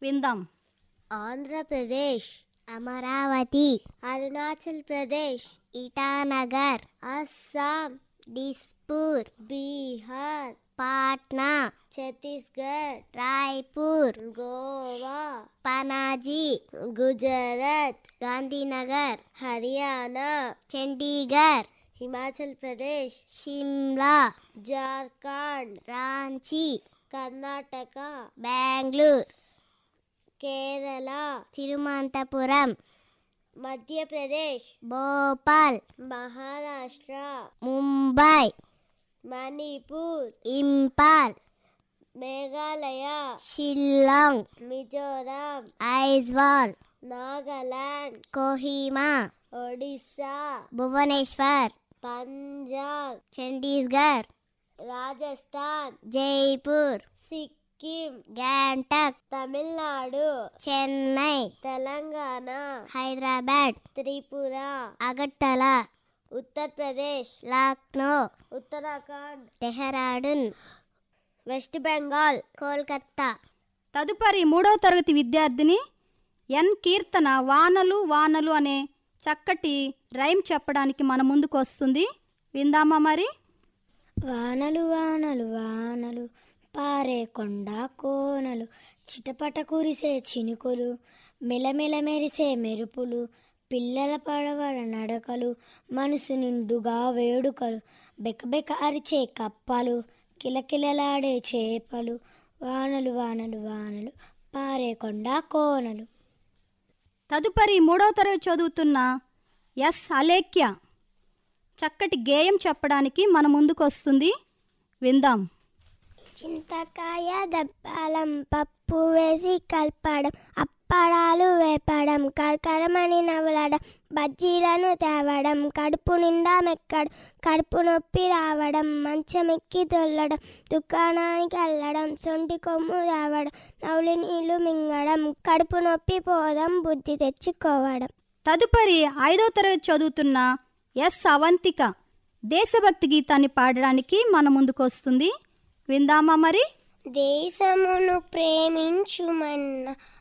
విందాం ఆంధ్రప్రదేశ్ అమరావతి అరుణాచల్ ప్రదేశ్ ఇటానగర్ అస్సాం డిస్పూర్ బీహార్ పాట్నా ఛత్తీస్గఢ్ రాయ్పూర్ గోవా పనాజీ గుజరాత్ గాంధీనగర్ హర్యానా చండీగఢ్ హిమాచల్ ప్రదేశ్ షిమ్లా జార్ఖండ్ రాంచీ కర్ణాటక బెంగళూరు కేరళ తిరువనంతపురం మధ్యప్రదేశ్ భోపాల్ మహారాష్ట్ర ముంబై మణిపూర్ ఇంపాల్ మేఘాలయ షిల్లాంగ్ మిజోరాం ఐజ్వాల్ నాగాలాండ్ కోహిమా ఒడిస్సా భువనేశ్వర్ పంజాబ్ చండీస్గఢ్ రాజస్థాన్ జైపూర్ సిక్కిం గ్యాంటక్ తమిళనాడు చెన్నై తెలంగాణ హైదరాబాద్ త్రిపుర అగర్తల ఉత్తరప్రదేశ్ లక్నో ఉత్తరాఖండ్ డెహ్రాడూన్ వెస్ట్ బెంగాల్ కోల్కత్తా తదుపరి మూడవ తరగతి విద్యార్థిని ఎన్ కీర్తన వానలు వానలు అనే చక్కటి రైమ్ చెప్పడానికి మన ముందుకు వస్తుంది విందామా మరి వానలు వానలు వానలు పారే కొండ కోనలు చిటపట కురిసే చినుకులు మెలమెల మెరిసే మెరుపులు పిల్లల పడవడ నడకలు మనసు నిండుగా వేడుకలు బెకబెక అరిచే కప్పలు కిలకిలలాడే చేపలు వానలు వానలు వానలు పారే కొండ కోనలు తదుపరి మూడవ తరగతి చదువుతున్న ఎస్ అలేఖ్య చక్కటి గేయం చెప్పడానికి మన ముందుకు వస్తుంది విందాం చింతకాయ దప్పాలం పప్పు వేసి కలపడం అప్పడాలు వేపడం కరకరమని నవ్వలడం బజ్జీలను తేవడం కడుపు నిండా మెక్కడం కడుపు నొప్పి రావడం మంచమెక్కి తొల్లడం దుకాణానికి వెళ్ళడం సొంటి కొమ్ము తేవడం నవ్వులి నీళ్లు మింగడం కడుపు నొప్పి పోదాం బుద్ధి తెచ్చుకోవడం తదుపరి ఐదవ తరగతి చదువుతున్న ఎస్ అవంతిక దేశభక్తి గీతాన్ని పాడడానికి మన ముందుకు వస్తుంది విందామా మరి దేశమును ప్రేమించుమన్న